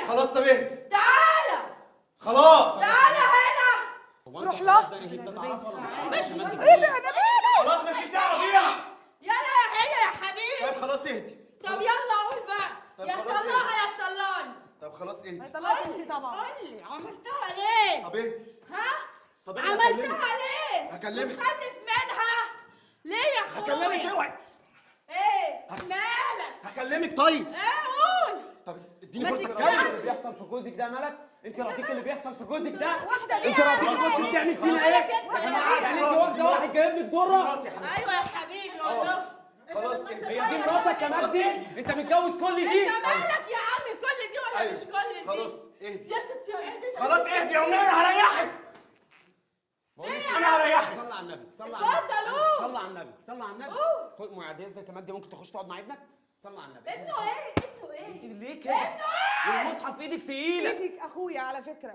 خلاص طب اهدي تعالى خلاص تعالى هنا روح له ايه ايه ده انا مالي خلاص مالكيش دعوه بيها يلا يا هي يا حبيبي طيب خلاص اهدي طب يلا قول بقى طب يا خلاص طلعها يا طلعني طب خلاص اهدي طلعت انت طبعا قول لي عملتها ليه طب اهدي ها طب أنا عملتها ليه هكلمك. مخلف منها ليه يا اخويا هكلمك اوعي ايه مالك هكلمك طيب ايه قول طب اديني ما فرصه تتكلم. اتكلم اللي بيحصل في جوزك ده مالك انت راضيك اللي بيحصل في جوزك ده واحده انت ليه راضيك بص بتعمل فينا ايه يا جماعه يعني انت واخده واحد جايب لك ضره مراتي يا حبيبي ايوه يا حبيبي والله خلاص اهدي هي دي مراتك يا مجدي انت متجوز كل دي انت مالك يا عمي كل دي ولا أيوة. مش كل دي خلاص اهدي يا ستي اهدي خلاص اهدي يا امنيه هريحك انا هريحك صلى على النبي صلى على النبي اتفضل قول. صلى على النبي صلى على النبي قول. خد معد اذنك يا مجدي ممكن تخش تقعد مع ابنك صلى على النبي ابنه ايه ابنه ايه انت ليه كده والمصحف في ايدك تقيله ايدك اخويا على فكره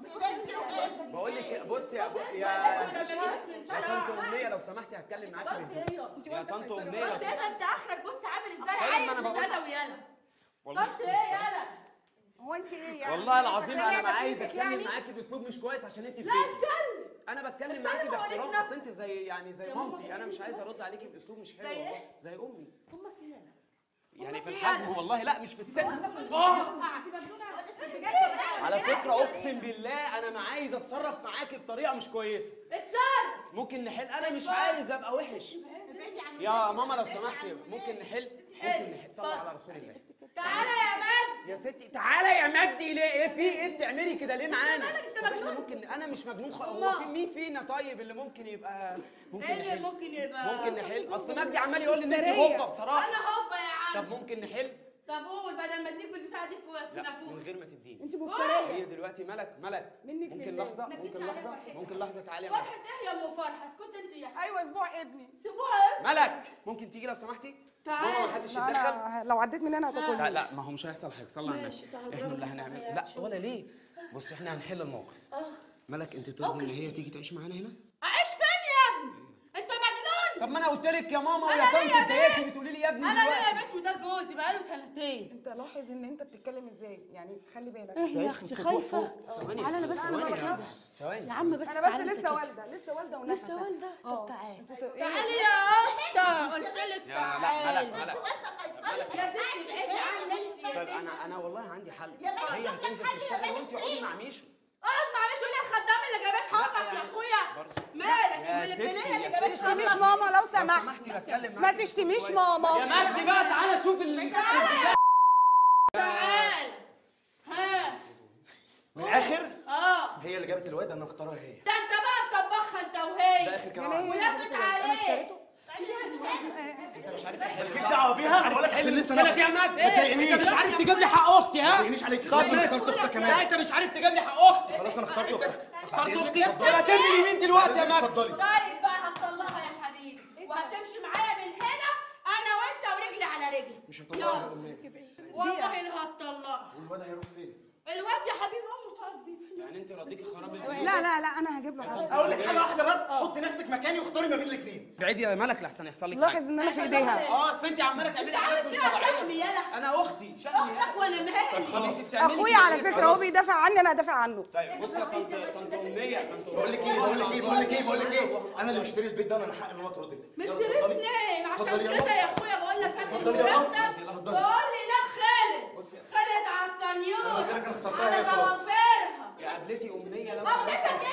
بقول لك إيه، بص يا يا يا طنط امنيه لو سمحتي هتكلم معاكي بهدوء يا طنط امنيه لو قلت سمحتي ايه انت اخرك بص عامل ازاي طيب، ما عايز أنا بقول- انا ويالا والله قلت ايه يالا هو انت ايه يعني والله العظيم فاكرة انا لعبة عايز في إيدك اتكلم يعني؟ معاكي باسلوب مش كويس عشان انت في لا بيتي اتكلم انا بتكلم اتكلم معاكي ووريك باحترام نفسك. بس انت زي يعني زي يا ماما مامتي انا مش مش عايز بس. ارد عليكي باسلوب مش حلو زي والله إيه؟ زي امي امك ايه يالا يعني في إيه الحجم أنا؟ والله لا مش في السن انت مجنونه على فكره اقسم بالله انا ما عايز اتصرف معاكي بطريقه مش كويسه اتصرف ممكن نحل انا مش عايز ابقى وحش يا ماما لو سمحتي ممكن نحل ممكن نحل صلى على رسول الله تعالى يا مجد يا ستي تعالى يا مجدي ليه ايه في ايه بتعملي كده ليه معانا مالك؟ أنت طب إحنا مجنون؟ ممكن انا مش مجنون خالص هو الله. في مين فينا طيب اللي ممكن يبقى ممكن ايه اللي نحل ممكن يبقى ممكن نحل اصل مجدي عمال يقول لي ان انت هستيرية. هوبا بصراحه انا هوبا يا عم طب ممكن نحل طب قول بدل ما اديك بالبتاعه دي في في لا نافوخ من غير ما تديني انت هي مفتريه دلوقتي ملك ملك منك ممكن لله. لحظه ما ممكن تديش عليها لحظه فرحتها. ممكن لحظه تعالي يا ملك فرحة ايه يا ام فرحة اسكت انت يا حبيبي ايوه اسبوع ابني سيبوها ملك ممكن تيجي لو سمحتي تعالي. ماما ما حدش لا يتدخل انا لو عديت من هنا لا هتاكلني لا ما هو مش هيحصل حاجه صلي على ماشي، النبي تعالى احنا اللي جرب هنعمل الحكاية لا شوية. ولا ليه بص احنا هنحل الموقف ملك انت ترضي ان هي تيجي تعيش معانا هنا اعيش فين يا ابني انت مجنون طب ما انا قلت لك يا ماما أنا ويا ليا طنط بيت. اتضايقتي بتقولي لي يا ابني انا ليا دلوقتي بيت وده جوزي بقاله سنتين انت لاحظ ان انت بتتكلم ازاي يعني خلي بالك يا تعيش اختي في السطوح خايفه فوق. ثواني تعالى انا بس ثواني أنا يا بخاف. ثواني يا عم بس انا تعالي بس انت لسه كده. والده لسه والده ونفسه لسه والده اه. طب تعالي انتوا سو- ايه؟ تعالي يا قطه قلت لك يا لا ملك تعالي ملك يا ستي ابعدي عني انت يا طب ستي انا انا والله عندي حل هي هتنزل تشتغل وانت اقعدي مع ميشو اقعد مع مش قولي الخدام اللي جابت امك يا اخويا برضه. مالك يا الفلفليه ستي، اللي يا جابت ستي. تشتميش امك ماما لو لو سمحت سمحتي بتكلم ما معاكي تشتميش كويس. ماما يا مجدي بقى تعالى شوف ال تعالى تعال ها من الاخر اه هي اللي جابت الواد انا اختارها هي ده انت بقى مطبخها انت وهي ده اخر كلام يعني عندي هي ولفت انا عليه اشتريته انت مش عارف تحل مالكيش دعوه بيها انا بقول لك عشان لسه مالك يا نفسي مجدي ما تضايقنيش انت مش عارف تجيب لي حق اختي ما ها تضايقنيش عليك طب خلاص انا ماشي. اخترت اختك لا كمان انت مش عارف تجيب لي حق اختي خلاص انا اخترت اختك اخترت بعد إذنك اختي اتفضلي. يبقى تبني مين دلوقتي يا مجدي اتفضلي طيب بقى هتطلقها يا حبيبي وهتمشي معايا من هنا انا وانت ورجلي على رجلي مش هطلعها يا امنيه والله اللي هتطلقها والواد هيروح فين الواد يا حبيبي امه تقعد بيه فين يعني انت راضيكي خراب البيت لا لا لا انا هجيب له حاجه اقول لك حاجه واحده بس حطي نفسك مكاني واختاري ما بين الاثنين بعيدي يا ملك لحسن يحصل لك لاحظ حاجه ان انا في ايديها اه اصل انت عماله تعملي حاجات مش فيها شهم طبيعيه يالا انا اختي شقني اختك وانا مالي خلاص اخويا على فكره هو بيدافع عني انا هدافع عنه طيب بصي يا طنط طنط امنيه طنط بقول لك ايه بقول لك ايه بقول لك ايه بقول لك ايه انا اللي مشتري البيت ده انا حق ان انا اطردك مش يلا تريد اتفضلي. اتنين عشان اتفضلي يلا. كده يا اخويا بقول لك انزل اتفضلي يلا. مرتب اتفضلي. تقول لي لا خالص بصي. خالص على السنيور أنا قلت لك أنا اخترتها على هي خلاص. ضوافرها يا قابلتي امنيه لو قبلتك ايه